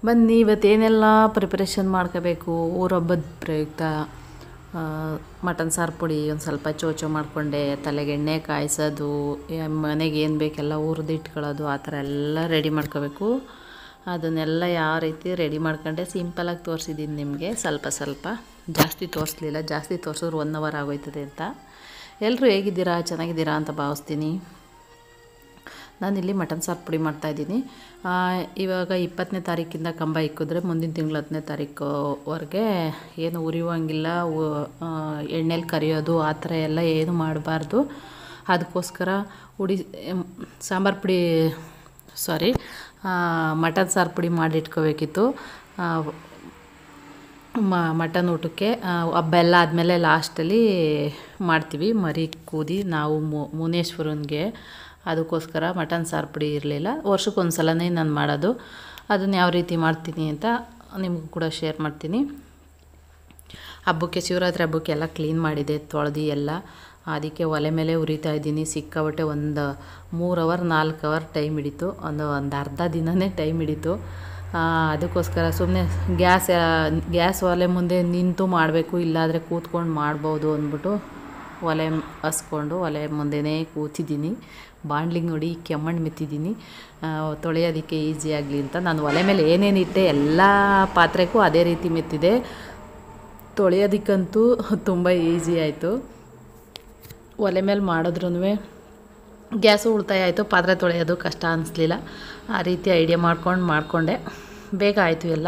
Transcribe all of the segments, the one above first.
ಬನ್ನಿ ಇವತ್ತೇನೆಲ್ಲ ಪ್ರಿಪ್ರೇಷನ್ ಮಾಡ್ಕೋಬೇಕು ಊರೊಬ್ಬದ ಪ್ರಯುಕ್ತ ಮಟನ್ ಸಾರು ಪುಡಿ ಒಂದು ಸ್ವಲ್ಪ ಚೋಚೋ ಮಾಡಿಕೊಂಡೆ ತಲೆಗೆ ಎಣ್ಣೆ ಕಾಯಿಸೋದು ಮನೆಗೆ ಏನು ಬೇಕೆಲ್ಲ ಹುರಿದು ಇಟ್ಕೊಳ್ಳೋದು ಆ ಥರ ಎಲ್ಲ ರೆಡಿ ಮಾಡ್ಕೋಬೇಕು ಅದನ್ನೆಲ್ಲ ಯಾವ ರೀತಿ ರೆಡಿ ಮಾಡ್ಕೊಂಡೆ ಸಿಂಪಲಾಗಿ ತೋರಿಸಿದ್ದೀನಿ ನಿಮಗೆ ಸ್ವಲ್ಪ ಸ್ವಲ್ಪ ಜಾಸ್ತಿ ತೋರಿಸ್ಲಿಲ್ಲ ಜಾಸ್ತಿ ತೋರಿಸಿದ್ರೆ ಒನ್ ಅವರ್ ಆಗೋಯ್ತದೆ ಅಂತ ಎಲ್ಲರೂ ಹೇಗಿದ್ದೀರಾ ಚೆನ್ನಾಗಿದ್ದೀರಾ ಅಂತ ಭಾವಿಸ್ತೀನಿ ನಾನಿಲ್ಲಿ ಮಟನ್ ಸಾರು ಪುಡಿ ಮಾಡ್ತಾಯಿದ್ದೀನಿ ಇವಾಗ ಇಪ್ಪತ್ತನೇ ತಾರೀಕಿಂದ ಕಂಬ ಇಕ್ಕಿದ್ರೆ ಮುಂದಿನ ತಿಂಗಳು ಹತ್ತನೇ ತಾರೀಕುವರೆಗೆ ಏನು ಉರಿಯುವಂಗಿಲ್ಲ ಎಣ್ಣೆಲಿ ಕರಿಯೋದು ಆ ಥರ ಎಲ್ಲ ಏನು ಮಾಡಬಾರ್ದು ಅದಕ್ಕೋಸ್ಕರ ಉಡಿ ಸಾಂಬಾರು ಪುಡಿ ಸಾರಿ ಮಟನ್ ಸಾರು ಪುಡಿ ಮಾಡಿಟ್ಕೋಬೇಕಿತ್ತು ಮ ಮಟನ್ ಊಟಕ್ಕೆ ಹಬ್ಬ ಎಲ್ಲ ಆದಮೇಲೆ ಲಾಸ್ಟಲ್ಲಿ ಮಾಡ್ತೀವಿ ಮರಿ ಕೂದಿ ನಾವು ಮುನೇಶ್ವರನಿಗೆ ಅದಕ್ಕೋಸ್ಕರ ಮಟನ್ ಸಾರು ಪುಡಿ ಇರಲಿಲ್ಲ ವರ್ಷಕ್ಕೊಂದು ಸಲನೇ ನಾನು ಮಾಡೋದು ಅದನ್ನು ಯಾವ ರೀತಿ ಮಾಡ್ತೀನಿ ಅಂತ ನಿಮಗೂ ಕೂಡ ಶೇರ್ ಮಾಡ್ತೀನಿ ಹಬ್ಬಕ್ಕೆ ಶಿವರಾತ್ರಿ ಹಬ್ಬಕ್ಕೆ ಎಲ್ಲ ಕ್ಲೀನ್ ಮಾಡಿದೆ ತೊಳೆದು ಎಲ್ಲ ಅದಕ್ಕೆ ಒಲೆ ಮೇಲೆ ಉರಿತಾ ಇದ್ದೀನಿ ಸಿಕ್ಕಾಬಟ್ಟೆ ಒಂದು ಮೂರು ಅವರ್ ನಾಲ್ಕು ಅವರ್ ಟೈಮ್ ಹಿಡಿತು ಒಂದು ಒಂದು ಅರ್ಧ ದಿನವೇ ಟೈಮ್ ಹಿಡಿತು ಅದಕ್ಕೋಸ್ಕರ ಸುಮ್ಮನೆ ಗ್ಯಾಸ್ ಗ್ಯಾಸ್ ಒಲೆ ಮುಂದೆ ನಿಂತು ಮಾಡಬೇಕು ಇಲ್ಲಾದರೆ ಕೂತ್ಕೊಂಡು ಮಾಡ್ಬೋದು ಅಂದ್ಬಿಟ್ಟು ಒಲೆ ಹಸ್ಕೊಂಡು ಒಲೆ ಮುಂದೆನೇ ಕೂತಿದ್ದೀನಿ ಬಾಣ್ಲಿಗೆ ನೋಡಿ ಕೆಮ್ಮಣ್ಣು ಮೆತ್ತಿದ್ದೀನಿ ತೊಳೆಯೋದಕ್ಕೆ ಈಸಿ ಆಗಲಿ ಅಂತ ನಾನು ಒಲೆ ಮೇಲೆ ಏನೇನು ಇಟ್ಟೆ ಎಲ್ಲ ಪಾತ್ರೆಗೂ ಅದೇ ರೀತಿ ಮೆತ್ತಿದೆ ತೊಳೆಯೋದಕ್ಕಂತೂ ತುಂಬ ಈಸಿ ಆಯಿತು ಒಲೆ ಮೇಲೆ ಮಾಡಿದ್ರೂ ಗ್ಯಾಸು ಉಳಿತಾಯ ಆಯಿತು ಪಾತ್ರೆ ತೊಳೆಯೋದು ಕಷ್ಟ ಅನ್ನಿಸ್ಲಿಲ್ಲ ಆ ರೀತಿ ಐಡಿಯಾ ಮಾಡ್ಕೊಂಡು ಮಾಡಿಕೊಂಡೆ ಬೇಗ ಆಯಿತು ಎಲ್ಲ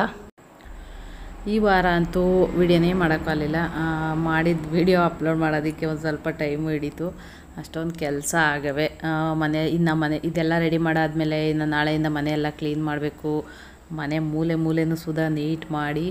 ಈ ವಾರ ಅಂತೂ ವಿಡಿಯೋನೇ ಮಾಡೋಕ್ಕಾಗಲಿಲ್ಲ ಮಾಡಿದ ವಿಡಿಯೋ ಅಪ್ಲೋಡ್ ಮಾಡೋದಕ್ಕೆ ಒಂದು ಸ್ವಲ್ಪ ಟೈಮು ಹಿಡೀತು ಅಷ್ಟೊಂದು ಕೆಲಸ ಆಗವೆ ಮನೆ ಇನ್ನು ಮನೆ ಇದೆಲ್ಲ ರೆಡಿ ಮಾಡಾದಮೇಲೆ ಇನ್ನು ನಾಳೆಯಿಂದ ಮನೆ ಎಲ್ಲ ಕ್ಲೀನ್ ಮಾಡಬೇಕು ಮನೆ ಮೂಲೆ ಮೂಲೆನೂ ಸುಧಾ ನೀಟ್ ಮಾಡಿ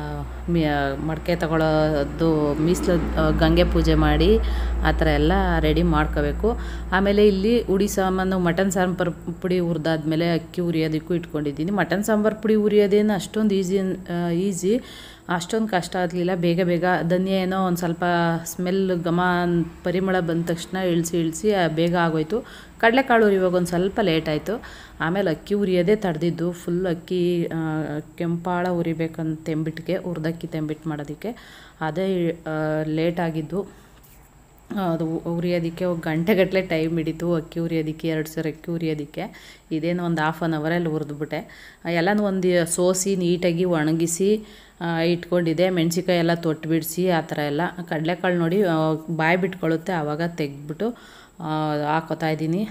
ಮಡಕೆ ತಗೊಳ್ಳೋದು ಮೀಸಲು ಗಂಗೆ ಪೂಜೆ ಮಾಡಿ ಆ ಥರ ಎಲ್ಲ ರೆಡಿ ಮಾಡ್ಕೋಬೇಕು ಆಮೇಲೆ ಇಲ್ಲಿ ಉಡಿ ಸಾಮಾನು ಮಟನ್ ಸಾಂಬಾರು ಪುಡಿ ಹುರಿದಾದ್ಮೇಲೆ ಅಕ್ಕಿ ಉರಿಯೋದಕ್ಕೂ ಇಟ್ಕೊಂಡಿದ್ದೀನಿ ಮಟನ್ ಸಾಂಬಾರು ಪುಡಿ ಉರಿಯೋದೇನು ಅಷ್ಟೊಂದು ಈಸಿ ಈಸಿ ಅಷ್ಟೊಂದು ಕಷ್ಟ ಆಗಲಿಲ್ಲ ಬೇಗ ಬೇಗ ಧನ್ಯ ಏನೋ ಒಂದು ಸ್ವಲ್ಪ ಸ್ಮೆಲ್ ಘಮ ಪರಿಮಳ ಬಂದ ತಕ್ಷಣ ಇಳಿಸಿ ಇಳಿಸಿ ಬೇಗ ಆಗೋಯ್ತು ಕಡಲೆಕಾಳು ಇವಾಗ ಒಂದು ಸ್ವಲ್ಪ ಲೇಟ್ ಆಯಿತು ಆಮೇಲೆ ಅಕ್ಕಿ ಉರಿಯೋದೇ ತಡೆದಿದ್ದು ಫುಲ್ ಅಕ್ಕಿ ಕೆಂಪಾಳ ಉರಿಬೇಕಂತ ತೆಂಬಿಟ್ಟಿಗೆ ಹುರಿದಕ್ಕಿ ತೆಂಬಿಟ್ಟು ಮಾಡೋದಕ್ಕೆ ಅದೇ ಲೇಟ್ ಆಗಿದ್ದು ಅದು ಉರಿಯೋದಕ್ಕೆ ಗಂಟೆಗಟ್ಟಲೆ ಟೈಮ್ ಹಿಡಿತು ಅಕ್ಕಿ ಉರಿಯೋದಕ್ಕೆ ಎರಡು ಸಾವಿರ ಅಕ್ಕಿ ಉರಿಯೋದಕ್ಕೆ ಇದೇನು ಒಂದು ಹಾಫ್ ಆನ್ ಅವರಲ್ಲಿ ಹುರಿದ್ಬಿಟ್ಟೆ ಎಲ್ಲನೂ ಒಂದು ಸೋಸಿ ನೀಟಾಗಿ ಒಣಗಿಸಿ ಇಟ್ಕೊಂಡಿದ್ದೆ ಮೆಣಸಿಕಾಯಿ ಎಲ್ಲ ತೊಟ್ಟು ಬಿಡಿಸಿ ಆ ಥರ ಎಲ್ಲ ಕಡಲೆಕಾಳು ನೋಡಿ ಬಾಯಿ ಬಿಟ್ಕೊಳ್ಳುತ್ತೆ ಆವಾಗ ತೆಗೆದ್ಬಿಟ್ಟು ಹಾಕೋತಾ ಇದ್ದೀನಿ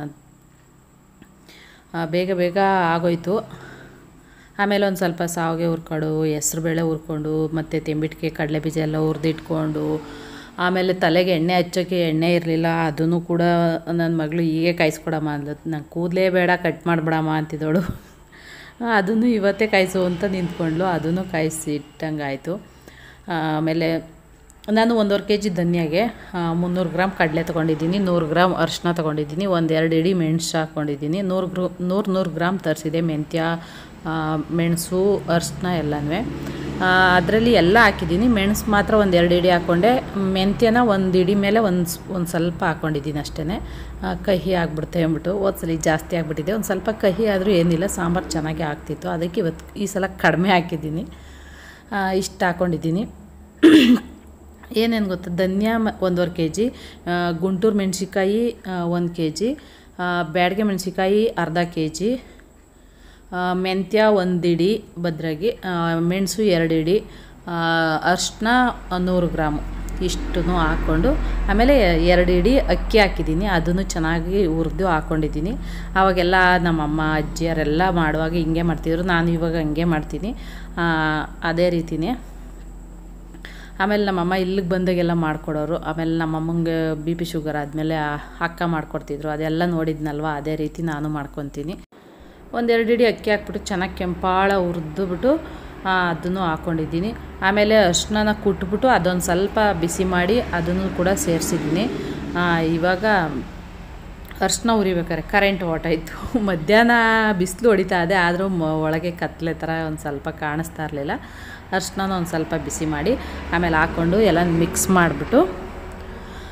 ಬೇಗ ಬೇಗ ಆಗೋಯ್ತು ಆಮೇಲೆ ಒಂದು ಸ್ವಲ್ಪ ಸಾವಿಗೆ ಹುರ್ಕೊಂಡು ಹೆಸ್ರುಬೇಳೆ ಹುರ್ಕೊಂಡು ಮತ್ತು ತೆಂಬಿಟ್ಟಿಗೆ ಕಡಲೆ ಬೀಜ ಎಲ್ಲ ಹುರಿದಿಟ್ಕೊಂಡು ಆಮೇಲೆ ತಲೆಗೆ ಎಣ್ಣೆ ಹಚ್ಚೋಕ್ಕೆ ಎಣ್ಣೆ ಇರಲಿಲ್ಲ ಅದನ್ನು ಕೂಡ ನನ್ನ ಮಗಳು ಹೀಗೆ ಕಾಯಿಸ್ಕೊಡಮ್ಮ ಅಂದ್ಲು ನಂಗೆ ಕೂದಲೇ ಬೇಡ ಕಟ್ ಮಾಡಿಬಿಡಮ್ಮ ಅಂತಿದ್ದವಳು ಅದನ್ನು ಇವತ್ತೇ ಕಾಯಿಸು ಅಂತ ನಿಂತ್ಕೊಂಡ್ಲು ಅದನ್ನು ಕಾಯಿಸಿ ಇಟ್ಟಂಗೆ ಆಯಿತು ಆಮೇಲೆ ನಾನು ಒಂದೂವರೆ ಕೆ ಜಿ ಧನ್ಯಾಗೆ ಮುನ್ನೂರು ಗ್ರಾಮ್ ಕಡಲೆ ತೊಗೊಂಡಿದ್ದೀನಿ ನೂರು ಗ್ರಾಮ್ ಅರಿಶಿನ ತೊಗೊಂಡಿದ್ದೀನಿ ಒಂದೆರಡು ಇಡೀ ಮೆಣಸು ಹಾಕ್ಕೊಂಡಿದ್ದೀನಿ ನೂರು ಗ್ರೂ ನೂರು ನೂರು ಗ್ರಾಮ್ ತರಿಸಿದೆ ಮೆಂತ್ಯ ಮೆಣಸು ಅರಿಶಿನ ಎಲ್ಲನೂ ಅದರಲ್ಲಿ ಎಲ್ಲ ಹಾಕಿದ್ದೀನಿ ಮೆಣಸು ಮಾತ್ರ ಒಂದು ಎರಡು ಇಡಿ ಹಾಕ್ಕೊಂಡೆ ಮೆಂತ್ಯನ ಒಂದು ಇಡಿ ಮೇಲೆ ಒಂದು ಒಂದು ಸ್ವಲ್ಪ ಹಾಕ್ಕೊಂಡಿದ್ದೀನಿ ಅಷ್ಟೇ ಕಹಿ ಆಗಿಬಿಡುತ್ತೆ ಅಂದ್ಬಿಟ್ಟು ಹೋದ್ಸಲಿ ಜಾಸ್ತಿ ಆಗಿಬಿಟ್ಟಿದೆ ಒಂದು ಸ್ವಲ್ಪ ಕಹಿ ಆದರೂ ಏನಿಲ್ಲ ಸಾಂಬಾರು ಚೆನ್ನಾಗಿ ಆಗ್ತಿತ್ತು ಅದಕ್ಕೆ ಇವತ್ತು ಈ ಸಲ ಕಡಿಮೆ ಹಾಕಿದ್ದೀನಿ ಇಷ್ಟು ಹಾಕ್ಕೊಂಡಿದ್ದೀನಿ ಏನೇನು ಗೊತ್ತಾ ಧನ್ಯ ಒಂದೂವರೆ ಕೆ ಜಿ ಗುಂಟೂರು ಮೆಣಸಿಕಾಯಿ ಒಂದು ಕೆ ಜಿ ಬ್ಯಾಡಗೆ ಮೆಣಸಿಕಾಯಿ ಅರ್ಧ ಕೆ ಜಿ ಮೆಂತ್ಯ ಒಂದು ಇಡಿ ಭದ್ರಾಗಿ ಮೆಣಸು ಎರಡು ಇಡಿ ಅರಿಶಿನ ನೂರು ಗ್ರಾಮು ಇಷ್ಟನ್ನು ಹಾಕ್ಕೊಂಡು ಆಮೇಲೆ ಎರಡು ಇಡಿ ಅಕ್ಕಿ ಹಾಕಿದ್ದೀನಿ ಅದನ್ನು ಚೆನ್ನಾಗಿ ಹುರಿದು ಹಾಕ್ಕೊಂಡಿದ್ದೀನಿ ಆವಾಗೆಲ್ಲ ನಮ್ಮಮ್ಮ ಅಜ್ಜಿಯರೆಲ್ಲ ಮಾಡುವಾಗ ಹಿಂಗೆ ಮಾಡ್ತಿದ್ರು ನಾನು ಇವಾಗ ಹಂಗೆ ಮಾಡ್ತೀನಿ ಅದೇ ರೀತಿಯೇ ಆಮೇಲೆ ನಮ್ಮಮ್ಮ ಇಲ್ಲಿಗೆ ಬಂದಾಗೆಲ್ಲ ಮಾಡಿಕೊಡೋರು ಆಮೇಲೆ ನಮ್ಮಮ್ಮಂಗೆ ಬಿ ಪಿ ಶುಗರ್ ಆದಮೇಲೆ ಅಕ್ಕ ಮಾಡಿಕೊಡ್ತಿದ್ರು ಅದೆಲ್ಲ ನೋಡಿದ್ನಲ್ವ ಅದೇ ರೀತಿ ನಾನು ಮಾಡ್ಕೊತೀನಿ ಒಂದೆರಡು ಇಡಿ ಅಕ್ಕಿ ಹಾಕ್ಬಿಟ್ಟು ಚೆನ್ನಾಗಿ ಕೆಂಪಾಳ ಹುರಿದ್ಬಿಟ್ಟು ಅದನ್ನು ಹಾಕ್ಕೊಂಡಿದ್ದೀನಿ ಆಮೇಲೆ ಅರ್ಶಿನ ಕುಟ್ಬಿಟ್ಟು ಅದೊಂದು ಸ್ವಲ್ಪ ಬಿಸಿ ಮಾಡಿ ಅದನ್ನು ಕೂಡ ಸೇರಿಸಿದ್ದೀನಿ ಇವಾಗ ಅರ್ಶಿನ ಉರಿಬೇಕಾರೆ ಕರೆಂಟ್ ಹೊರ್ಟೋಯ್ತು ಮಧ್ಯಾಹ್ನ ಬಿಸಿಲು ಹೊಡಿತಾ ಇದೆ ಆದರೂ ಒಳಗೆ ಕತ್ತಲೆ ಥರ ಒಂದು ಸ್ವಲ್ಪ ಕಾಣಿಸ್ತಾ ಇರಲಿಲ್ಲ ಅರ್ಶಿನ ಒಂದು ಸ್ವಲ್ಪ ಬಿಸಿ ಮಾಡಿ ಆಮೇಲೆ ಹಾಕ್ಕೊಂಡು ಎಲ್ಲ ಮಿಕ್ಸ್ ಮಾಡಿಬಿಟ್ಟು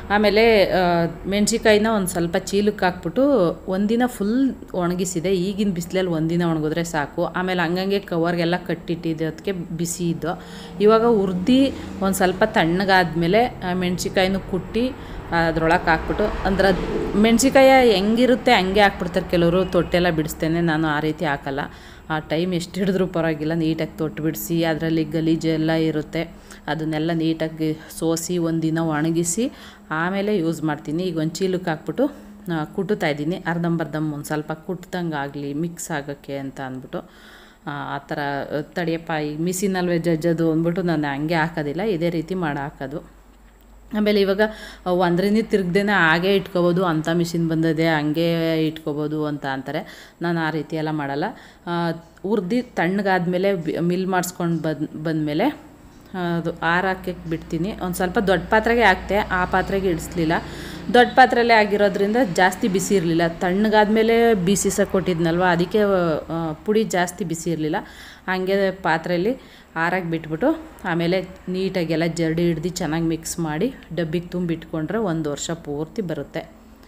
ಆಮೇಲೆ ಮೆಣಸಿಕಾಯಿನ ಒಂದು ಸ್ವಲ್ಪ ಚೀಲಕ್ಕೆ ಹಾಕ್ಬಿಟ್ಟು ಒಂದಿನ ಫುಲ್ ಒಣಗಿಸಿದೆ ಈಗಿನ ಬಿಸಿಲಲ್ಲಿ ಒಂದಿನ ಒಣಗಿದ್ರೆ ಸಾಕು ಆಮೇಲೆ ಹಂಗಂಗೆ ಕವರ್ಗೆಲ್ಲ ಕಟ್ಟಿಟ್ಟಿದ್ದಕ್ಕೆ ಬಿಸಿ ಇದ್ದು ಇವಾಗ ಹುರ್ದು ಒಂದು ಸ್ವಲ್ಪ ತಣ್ಣಗಾದ್ಮೇಲೆ ಮೆಣಸಿಕಾಯಿನೂ ಕುಟ್ಟಿ ಅದ್ರೊಳಗೆ ಹಾಕ್ಬಿಟ್ಟು ಅಂದ್ರೆ ಮೆಣಸಿಕಾಯ ಹೆಂಗಿರುತ್ತೆ ಹಂಗೆ ಹಾಕ್ಬಿಡ್ತಾರೆ ಕೆಲವರು ತೊಟ್ಟೆಲ್ಲ ಬಿಡಿಸ್ತೇನೆ ನಾನು ಆ ರೀತಿ ಹಾಕಲ್ಲ ಆ ಟೈಮ್ ಎಷ್ಟು ಹಿಡಿದ್ರೂ ಪರವಾಗಿಲ್ಲ ನೀಟಾಗಿ ತೊಟ್ಟು ಬಿಡಿಸಿ ಅದರಲ್ಲಿ ಗಲೀಜು ಎಲ್ಲ ಇರುತ್ತೆ ಅದನ್ನೆಲ್ಲ ನೀಟಾಗಿ ಸೋಸಿ ಒಂದಿನ ಒಣಗಿಸಿ ಆಮೇಲೆ ಯೂಸ್ ಮಾಡ್ತೀನಿ ಈಗ ಒಂದು ಚೀಲಕ್ಕೆ ಹಾಕ್ಬಿಟ್ಟು ಆ, ಕುಟ್ಟುತ್ತಾ ಇದ್ದೀನಿ ಅರ್ಧಂಬರ್ಧಂ ಒಂದು ಸ್ವಲ್ಪ ಕುಟ್ದಂಗೆ ಆಗಲಿ ಮಿಕ್ಸ್ ಆಗೋಕ್ಕೆ ಅಂತ ಅಂದ್ಬಿಟ್ಟು ಆ ಆ ಥರ ತಡಿಯಪ್ಪ ಈಗ ಮಿಸಿನಲ್ಲಿ ಜಜ್ಜೋದು ಅಂದ್ಬಿಟ್ಟು ನಾನು ಹಂಗೆ ಹಾಕೋದಿಲ್ಲ ಇದೇ ರೀತಿ ಮಾಡಿ ಹಾಕೋದು ಆಮೇಲೆ ಇವಾಗ ಒಂದ್ರಿಂದ ತಿರ್ಗ್ದೇನೆ ಹಾಗೇ ಇಟ್ಕೋಬೋದು ಅಂಥ ಮಿಷಿನ್ ಬಂದಿದೆ ಹಂಗೆ ಇಟ್ಕೋಬೋದು ಅಂತ ಅಂತಾರೆ ನಾನು ಆ ರೀತಿ ಎಲ್ಲ ಮಾಡಲ್ಲ ಹುರ್ದು ತಣ್ಣಗಾದ್ಮೇಲೆ ಮಿಲ್ ಮಾಡಿಸ್ಕೊಂಡು ಬಂದು ಬಂದಮೇಲೆ ಅದು ಆರಾಕೆ ಬಿಡ್ತೀನಿ ಒಂದು ಸ್ವಲ್ಪ ದೊಡ್ಡ ಪಾತ್ರೆಗೆ ಹಾಕ್ತೆ ಆ ಪಾತ್ರೆಗೆ ಇಡಿಸ್ಲಿಲ್ಲ ದೊಡ್ಡ ಪಾತ್ರೆಯಲ್ಲೇ ಆಗಿರೋದ್ರಿಂದ ಜಾಸ್ತಿ ಬಿಸಿ ಇರಲಿಲ್ಲ ತಣ್ಣಗಾದ್ಮೇಲೆ ಬಿಸಿಸಕ್ಕೆ ಕೊಟ್ಟಿದ್ನಲ್ವ ಅದಕ್ಕೆ ಆ, ಪುಡಿ ಜಾಸ್ತಿ ಬಿಸಿ ಇರಲಿಲ್ಲ ಹಾಗೆ ಪಾತ್ರೆಯಲ್ಲಿ ಆರಾಗಿ ಬಿಟ್ಬಿಟ್ಟು ಆಮೇಲೆ ನೀಟಾಗೆಲ್ಲ ಜರಡಿ ಹಿಡ್ದು ಚೆನ್ನಾಗಿ ಮಿಕ್ಸ್ ಮಾಡಿ ಡಬ್ಬಿಗೆ ತುಂಬಿಟ್ಕೊಂಡ್ರೆ ಒಂದು ವರ್ಷ ಪೂರ್ತಿ ಬರುತ್ತೆ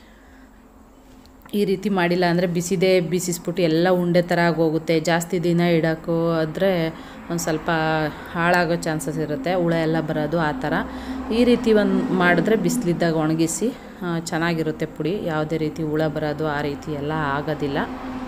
ಈ ರೀತಿ ಮಾಡಿಲ್ಲ ಅಂದರೆ ಬಿಸಿದೇ ಬಿಸಿಸ್ಬಿಟ್ಟು ಎಲ್ಲ ಉಂಡೆ ಥರ ಆಗೋಗುತ್ತೆ ಜಾಸ್ತಿ ದಿನ ಇಡೋಕ್ಕೂ ಆದರೆ ಒಂದು ಸ್ವಲ್ಪ ಹಾಳಾಗೋ ಚಾನ್ಸಸ್ ಇರುತ್ತೆ ಹುಳ ಎಲ್ಲ ಬರೋದು ಆ ಥರ ಈ ರೀತಿ ಒಂದು ಮಾಡಿದ್ರೆ ಬಿಸಿಲಿದ್ದಾಗ ಒಣಗಿಸಿ ಆ, ಚೆನ್ನಾಗಿರುತ್ತೆ ಪುಡಿ ಯಾವುದೇ ರೀತಿ ಹುಳ ಬರೋದು ಆ ರೀತಿ ಎಲ್ಲ ಆಗೋದಿಲ್ಲ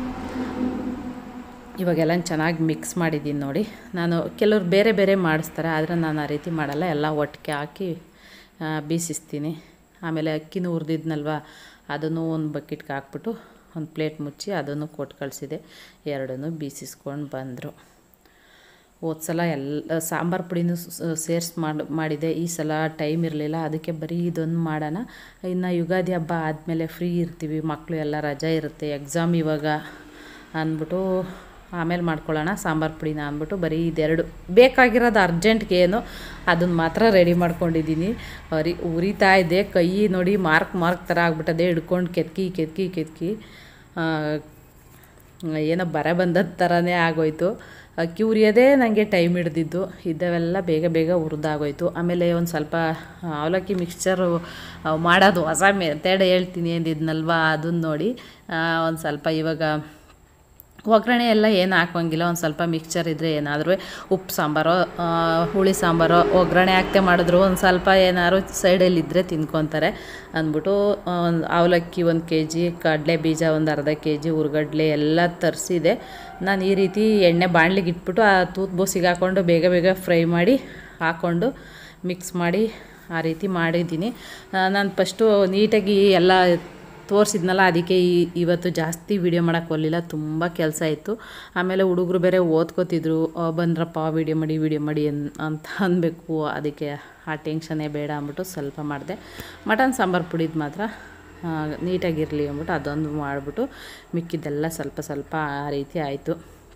ಇವಾಗೆಲ್ಲ ಚೆನ್ನಾಗಿ ಮಿಕ್ಸ್ ಮಾಡಿದ್ದೀನಿ ನೋಡಿ ನಾನು ಕೆಲವ್ರು ಬೇರೆ ಬೇರೆ ಮಾಡಿಸ್ತಾರೆ ಆದರೆ ನಾನು ಆ ರೀತಿ ಮಾಡಲ್ಲ ಎಲ್ಲ ಒಟ್ಟಿಗೆ ಹಾಕಿ ಆ, ಬೀಸಿಸ್ತೀನಿ ಆಮೇಲೆ ಅಕ್ಕಿನೂ ಹುರಿದಿದ್ನಲ್ವ ಅದನ್ನು ಒಂದು ಬಕೆಟ್ಗೆ ಹಾಕ್ಬಿಟ್ಟು ಒಂದು ಪ್ಲೇಟ್ ಮುಚ್ಚಿ ಅದನ್ನು ಕೊಟ್ಟು ಕಳಿಸಿದೆ ಎರಡನ್ನೂ ಬೀಸಿಸ್ಕೊಂಡು ಬಂದರು ಹೋದ ಸಲ ಎಲ್ಲ ಸಾಂಬಾರು ಪುಡಿನೂ ಸೇರಿಸಿ ಮಾಡಿ ಮಾಡಿದೆ ಈ ಸಲ ಟೈಮ್ ಇರಲಿಲ್ಲ ಅದಕ್ಕೆ ಬರೀ ಇದೊಂದು ಮಾಡೋಣ ಇನ್ನು ಯುಗಾದಿ ಹಬ್ಬ ಆದಮೇಲೆ ಫ್ರೀ ಇರ್ತೀವಿ ಮಕ್ಕಳು ಎಲ್ಲ ರಜೆ ಇರುತ್ತೆ ಎಕ್ಸಾಮ್ ಇವಾಗ ಅಂದ್ಬಿಟ್ಟು ಆಮೇಲೆ ಮಾಡ್ಕೊಳ್ಳೋಣ ಸಾಂಬಾರು ಪುಡಿನ ಅಂದ್ಬಿಟ್ಟು ಬರೀ ಇದೆರಡು ಬೇಕಾಗಿರೋದು ಅರ್ಜೆಂಟ್ಗೆ ಏನು ಅದನ್ನು ಮಾತ್ರ ರೆಡಿ ಮಾಡ್ಕೊಂಡಿದ್ದೀನಿ ಅರಿ ಉರಿತಾ ಇದೆ ಕೈ ನೋಡಿ ಮಾರ್ಕ್ ಮಾರ್ಕ್ ಥರ ಆಗ್ಬಿಟ್ಟದೆ ಹಿಡ್ಕೊಂಡು ಕೆತ್ಕಿ ಕೆತ್ಕಿ ಕೆತ್ಕಿ ಆ, ಏನೋ ಬರ ಬಂದದ ಥರನೇ ಆಗೋಯ್ತು ಅಕ್ಕಿ ಉರಿಯೋದೇ ನನಗೆ ಟೈಮ್ ಹಿಡ್ದಿದ್ದು ಇದ್ದವೆಲ್ಲ ಬೇಗ ಬೇಗ ಹುರಿದಾಗೋಯ್ತು ಆಮೇಲೆ ಒಂದು ಸ್ವಲ್ಪ ಅವಲಕ್ಕಿ ಮಿಕ್ಸ್ಚರು ಮಾಡೋದು ಹೊಸ ಮೆಥಡ್ ಹೇಳ್ತೀನಿ ಅಂದಿದ್ನಲ್ವ ಅದನ್ನ ನೋಡಿ ಒಂದು ಸ್ವಲ್ಪ ಇವಾಗ ಒಗ್ಗರಣೆ ಎಲ್ಲ ಏನು ಹಾಕೋಂಗಿಲ್ಲ ಒಂದು ಸ್ವಲ್ಪ ಮಿಕ್ಸ್ಚರ್ ಇದ್ದರೆ ಏನಾದರೂ ಉಪ್ಪು ಸಾಂಬಾರೋ ಆ, ಹುಳಿ ಸಾಂಬಾರೋ ಒಗ್ಗರಣೆ ಹಾಕ್ತೆ ಮಾಡಿದ್ರು ಒಂದು ಸ್ವಲ್ಪ ಏನಾದ್ರು ಸೈಡಲ್ಲಿ ಇದ್ದರೆ ತಿನ್ಕೊತಾರೆ ಅಂದ್ಬಿಟ್ಟು ಒಂದು ಅವಲಕ್ಕಿ ಒಂದು ಕೆ ಜಿ ಕಡಲೆ ಬೀಜ ಒಂದು ಅರ್ಧ ಕೆ ಜಿ ಹುರ್ಗಡ್ಲೆ ಎಲ್ಲ ತರಿಸಿದೆ ನಾನು ಈ ರೀತಿ ಎಣ್ಣೆ ಬಾಣಲಿಗೆ ಇಟ್ಬಿಟ್ಟು ಆ ತೂತ್ ಬೋಸಿಗೆ ಹಾಕ್ಕೊಂಡು ಬೇಗ ಬೇಗ ಫ್ರೈ ಮಾಡಿ ಹಾಕ್ಕೊಂಡು ಮಿಕ್ಸ್ ಮಾಡಿ ಆ ರೀತಿ ಮಾಡಿದ್ದೀನಿ ನಾನು ಫಸ್ಟು ನೀಟಾಗಿ ಎಲ್ಲ ತೋರಿಸಿದ್ನಲ್ಲ ಅದಕ್ಕೆ ಈ ಇವತ್ತು ಜಾಸ್ತಿ ವೀಡಿಯೋ ಮಾಡೋಕ್ಕೆ ಹೋಗಲಿಲ್ಲ ತುಂಬ ಕೆಲಸ ಇತ್ತು ಆಮೇಲೆ ಹುಡುಗರು ಬೇರೆ ಓದ್ಕೋತಿದ್ರು ಆ, ಬಂದ್ರಪ್ಪ ವೀಡಿಯೋ ಮಾಡಿ ವೀಡಿಯೋ ಮಾಡಿ ಅನ್ ಅಂತ ಅನ್ಬೇಕು ಅದಕ್ಕೆ ಆ ಟೆನ್ಷನ್ನೇ ಬೇಡ ಅಂದ್ಬಿಟ್ಟು ಸ್ವಲ್ಪ ಮಾಡಿದೆ ಮಟನ್ ಸಾಂಬಾರು ಪುಡಿದು ಮಾತ್ರ ಆ, ನೀಟಾಗಿರಲಿ ಅಂದ್ಬಿಟ್ಟು ಅದೊಂದು ಮಾಡಿಬಿಟ್ಟು ಮಿಕ್ಕಿದ್ದೆಲ್ಲ ಸ್ವಲ್ಪ ಸ್ವಲ್ಪ ಆ ರೀತಿ ಆಯಿತು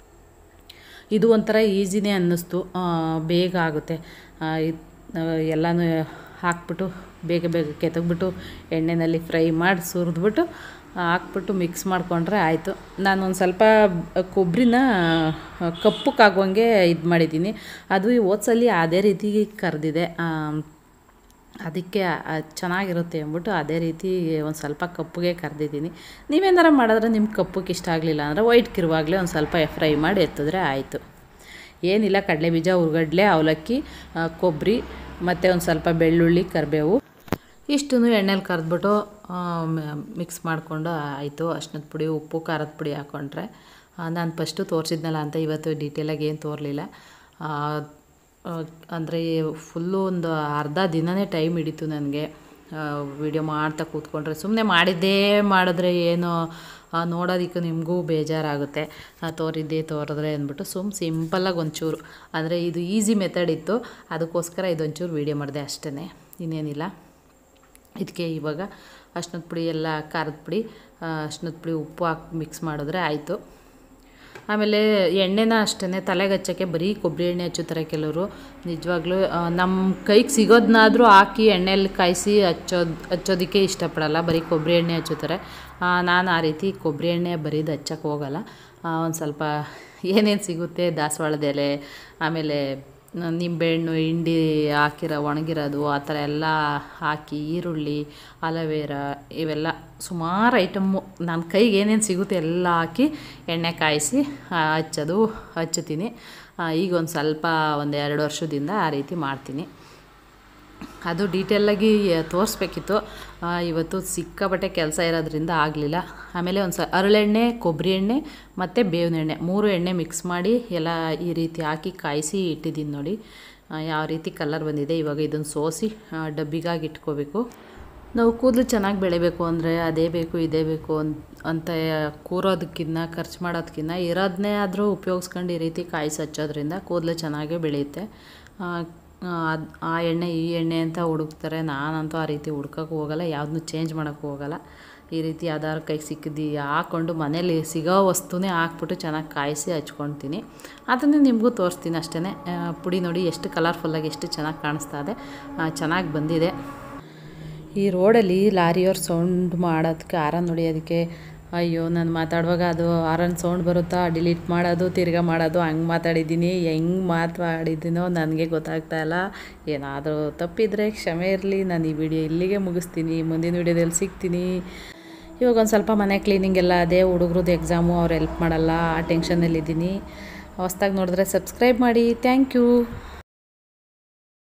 ಇದು ಒಂಥರ ಈಸಿನೇ ಅನ್ನಿಸ್ತು ಆ, ಬೇಗ ಆಗುತ್ತೆ ಆ, ಇದ್- ಆ, ಎಲ್ಲನೂ ಹಾಕ್ಬಿಟ್ಟು ಬೇಗ ಬೇಗ ಕೆತ್ತಗ್ಬಿಟ್ಟು ಎಣ್ಣೆಯಲ್ಲಿ ಫ್ರೈ ಮಾಡಿ ಸುರಿದ್ಬಿಟ್ಟು ಹಾಕ್ಬಿಟ್ಟು ಮಿಕ್ಸ್ ಮಾಡಿಕೊಂಡ್ರೆ ಆಯಿತು ನಾನು ಒಂದು ಸ್ವಲ್ಪ ಕೊಬ್ಬರಿನ ಕಪ್ಪಕ್ಕಾಗುವಂಗೆ ಇದು ಮಾಡಿದ್ದೀನಿ ಅದು ಈ ಹೋದ್ಸಲಿ ಅದೇ ರೀತಿ ಕರೆದಿದೆ ಅದಕ್ಕೆ ಅದ್ ಚೆನ್ನಾಗಿರುತ್ತೆ ಅಂದ್ಬಿಟ್ಟು ಅದೇ ರೀತಿ ಒಂದು ಸ್ವಲ್ಪ ಕಪ್ಪಗೆ ಕರೆದಿದ್ದೀನಿ ನೀವೇನಾರ ಮಾಡಿದ್ರೆ ನಿಮ್ಗೆ ಕಪ್ಪಕ್ಕೆ ಇಷ್ಟ ಆಗಲಿಲ್ಲ ಅಂದರೆ ವೈಟ್ ಕಿರುವಾಗಲೇ ಒಂದು ಸ್ವಲ್ಪ ಫ್ರೈ ಮಾಡಿ ಎತ್ತಿದ್ರೆ ಆಯಿತು ಏನಿಲ್ಲ ಕಡಲೆ ಬೀಜ ಉರ್ಗಡ್ಲೆ ಅವಲಕ್ಕಿ ಆ, ಕೊಬ್ಬರಿ ಮತ್ತು ಒಂದು ಸ್ವಲ್ಪ ಬೆಳ್ಳುಳ್ಳಿ ಕರಿಬೇವು ಇಷ್ಟೂ ಎಣ್ಣೆಲಿ ಕರೆದ್ಬಿಟ್ಟು ಮಿಕ್ಸ್ ಮಾಡಿಕೊಂಡು ಆಯಿತು ಅರ್ಶಿನದ ಪುಡಿ ಉಪ್ಪು ಖಾರದ ಪುಡಿ ಹಾಕ್ಕೊಂಡ್ರೆ ನಾನು ಫಸ್ಟು ತೋರಿಸಿದ್ನಲ್ಲ ಅಂತ ಇವತ್ತು ಡೀಟೇಲಾಗಿ ಏನು ತೋರಲಿಲ್ಲ ಅಂದರೆ ಫುಲ್ಲು ಒಂದು ಅರ್ಧ ದಿನವೇ ಟೈಮ್ ಹಿಡಿತು ನನಗೆ ವಿಡಿಯೋ ಮಾಡ್ತಾ ಕೂತ್ಕೊಂಡ್ರೆ ಸುಮ್ಮನೆ ಮಾಡಿದ್ದೇ ಮಾಡಿದ್ರೆ ಏನು ಆ, ನೋಡೋದಕ್ಕೆ ನಿಮಗೂ ಬೇಜಾರಾಗುತ್ತೆ ಆ, ತೋರಿದ್ದೇ ತೋರಿದ್ರೆ ಅಂದ್ಬಿಟ್ಟು ಸುಮ್ಮ ಸಿಂಪಲ್ಲಾಗಿ ಒಂಚೂರು ಅಂದರೆ ಇದು ಈಸಿ ಮೆಥಡ್ ಇತ್ತು ಅದಕ್ಕೋಸ್ಕರ ಇದೊಂಚೂರು ವೀಡಿಯೋ ಮಾಡಿದೆ ಅಷ್ಟೇ ಇನ್ನೇನಿಲ್ಲ ಇದಕ್ಕೆ ಇವಾಗ ಅರ್ಶಿನದ ಪುಡಿ ಎಲ್ಲ ಖಾರದ ಪುಡಿ ಅರ್ಶಿನದ ಪುಡಿ ಉಪ್ಪು ಹಾಕಿ ಮಿಕ್ಸ್ ಮಾಡಿದ್ರೆ ಆಯಿತು ಆಮೇಲೆ ಎಣ್ಣೆನ ಅಷ್ಟೇ ತಲೆಗೆ ಹಚ್ಚೋಕ್ಕೆ ಬರೀ ಕೊಬ್ಬರಿ ಎಣ್ಣೆ ಹಚ್ಚುತ್ತಾರೆ ಕೆಲವರು ನಿಜವಾಗ್ಲೂ ಆ, ನಮ್ಮ ಕೈಗೆ ಸಿಗೋದನ್ನಾದರೂ ಹಾಕಿ ಎಣ್ಣೆಯಲ್ಲಿ ಕಾಯಿಸಿ ಹಚ್ಚೋದು ಹಚ್ಚೋದಕ್ಕೆ ಇಷ್ಟಪಡಲ್ಲ ಬರೀ ಕೊಬ್ಬರಿ ಎಣ್ಣೆ ಹಚ್ಚುತ್ತಾರೆ ಆ, ನಾನು ಆ ರೀತಿ ಕೊಬ್ಬರಿ ಎಣ್ಣೆ ಬರೀದು ಹಚ್ಚಕ್ಕೆ ಹೋಗಲ್ಲ ಒಂದು ಸ್ವಲ್ಪ ಏನೇನು ಸಿಗುತ್ತೆ ದಾಸವಾಳದ ಎಲೆ ಆಮೇಲೆ ನ- ನಿಂಬೆಹಣ್ಣು ಹಿಂಡಿ ಹಾಕಿರೋ ಒಣಗಿರೋದು ಆ ಥರ ಎಲ್ಲ ಹಾಕಿ ಈರುಳ್ಳಿ ಅಲವೇರ ಇವೆಲ್ಲ ಸುಮಾರು ಐಟಮ್ಮು ನನ್ನ ಕೈಗೆ ಏನೇನು ಸಿಗುತ್ತೆ ಎಲ್ಲ ಹಾಕಿ ಎಣ್ಣೆ ಕಾಯಿಸಿ ಆ, ಹಚ್ಚೋದು ಹಚ್ಚುತ್ತೀನಿ ಆ, ಈಗ ಒಂದು ಸ್ವಲ್ಪ ಒಂದು ಎರಡು ವರ್ಷದಿಂದ ಆ ರೀತಿ ಮಾಡ್ತೀನಿ ಅದು ಡೀಟೇಲಾಗಿ ತೋರಿಸ್ಬೇಕಿತ್ತು ಆ, ಇವತ್ತು ಸಿಕ್ಕಾಪಟ್ಟೆ ಕೆಲಸ ಇರೋದ್ರಿಂದ ಆಗಲಿಲ್ಲ ಆಮೇಲೆ ಒಂದು ಸ ಹರಳೆಣ್ಣೆ ಕೊಬ್ಬರಿ ಎಣ್ಣೆ ಮತ್ತು ಬೇವಿನ ಎಣ್ಣೆ ಮೂರು ಎಣ್ಣೆ ಮಿಕ್ಸ್ ಮಾಡಿ ಎಲ್ಲ ಈ ರೀತಿ ಹಾಕಿ ಕಾಯಿಸಿ ಇಟ್ಟಿದ್ದೀನಿ ನೋಡಿ ಆ, ಯಾವ ರೀತಿ ಕಲರ್ ಬಂದಿದೆ ಇವಾಗ ಇದನ್ನು ಸೋಸಿ ಆ, ಡಬ್ಬಿಗಾಗಿ ಇಟ್ಕೋಬೇಕು ನಾವು ಕೂದಲು ಚೆನ್ನಾಗಿ ಬೆಳಿಬೇಕು ಅಂದರೆ ಅದೇ ಬೇಕು ಇದೇ ಬೇಕು ಅಂತ ಅಂತ ಕೂರೋದಕ್ಕಿಂತ ಖರ್ಚು ಮಾಡೋದಕ್ಕಿಂತ ಇರೋದನ್ನೇ ಆದರೂ ಉಪಯೋಗಿಸ್ಕೊಂಡು ಈ ರೀತಿ ಕಾಯಿಸಿ ಹಚ್ಚೋದ್ರಿಂದ ಕೂದಲು ಚೆನ್ನಾಗೇ ಬೆಳೆಯುತ್ತೆ ಆ, ಅದ್- ಆ ಎಣ್ಣೆ ಈ ಎಣ್ಣೆ ಅಂತ ಹುಡುಕ್ತಾರೆ ನಾನಂತೂ ಆ ರೀತಿ ಹುಡ್ಕೋಕೆ ಹೋಗಲ್ಲ ಯಾವುದನ್ನು ಚೇಂಜ್ ಮಾಡೋಕ್ಕೆ ಹೋಗಲ್ಲ ಈ ರೀತಿ ಯಾವ್ದಾದ್ರು ಕೈಗೆ ಸಿಕ್ಕಿದ್ದು ಹಾಕ್ಕೊಂಡು ಮನೇಲಿ ಸಿಗೋ ವಸ್ತುನೇ ಹಾಕ್ಬಿಟ್ಟು ಚೆನ್ನಾಗಿ ಕಾಯಿಸಿ ಹಚ್ಕೊಳ್ತೀನಿ ಅದನ್ನು ನಿಮಗೂ ತೋರಿಸ್ತೀನಿ ಅಷ್ಟೇ ಪುಡಿ ನೋಡಿ ಎಷ್ಟು ಕಲರ್ಫುಲ್ಲಾಗಿ ಎಷ್ಟು ಚೆನ್ನಾಗಿ ಕಾಣಿಸ್ತಾ ಇದೆ ಚೆನ್ನಾಗಿ ಬಂದಿದೆ ಈ ರೋಡಲ್ಲಿ ಲಾರಿಯವ್ರು ಸೌಂಡ್ ಮಾಡೋದಕ್ಕೆ ಆರನ್ ಹೊಡಿಯೋದಕ್ಕೆ ಅಯ್ಯೋ ನಾನು ಮಾತಾಡುವಾಗ ಅದು ಆರನ್ ಸೌಂಡ್ ಬರುತ್ತಾ ಡಿಲೀಟ್ ಮಾಡೋದು ತಿರ್ಗಾ ಮಾಡೋದು ಹಂಗೆ ಮಾತಾಡಿದ್ದೀನಿ ಹೆಂಗೆ ಮಾತಾಡಿದ್ದೀನೋ ನನಗೆ ಗೊತ್ತಾಗ್ತಾ ಇಲ್ಲ ಏನಾದರೂ ತಪ್ಪಿದರೆ ಕ್ಷಮೆ ಇರಲಿ ನಾನು ಈ ವಿಡಿಯೋ ಇಲ್ಲಿಗೆ ಮುಗಿಸ್ತೀನಿ ಮುಂದಿನ ವಿಡಿಯೋದಲ್ಲಿ ಸಿಗ್ತೀನಿ ಇವಾಗ ಒಂದು ಸ್ವಲ್ಪ ಮನೆ ಕ್ಲೀನಿಂಗ್ ಎಲ್ಲ ಅದೇ ಹುಡುಗ್ರದ್ದು ಎಕ್ಸಾಮು ಅವ್ರು ಹೆಲ್ಪ್ ಮಾಡಲ್ಲ ಆ ಟೆನ್ಷನಲ್ಲಿದ್ದೀನಿ ಹೊಸ್ದಾಗಿ ನೋಡಿದ್ರೆ ಸಬ್ಸ್ಕ್ರೈಬ್ ಮಾಡಿ ಥ್ಯಾಂಕ್ ಯು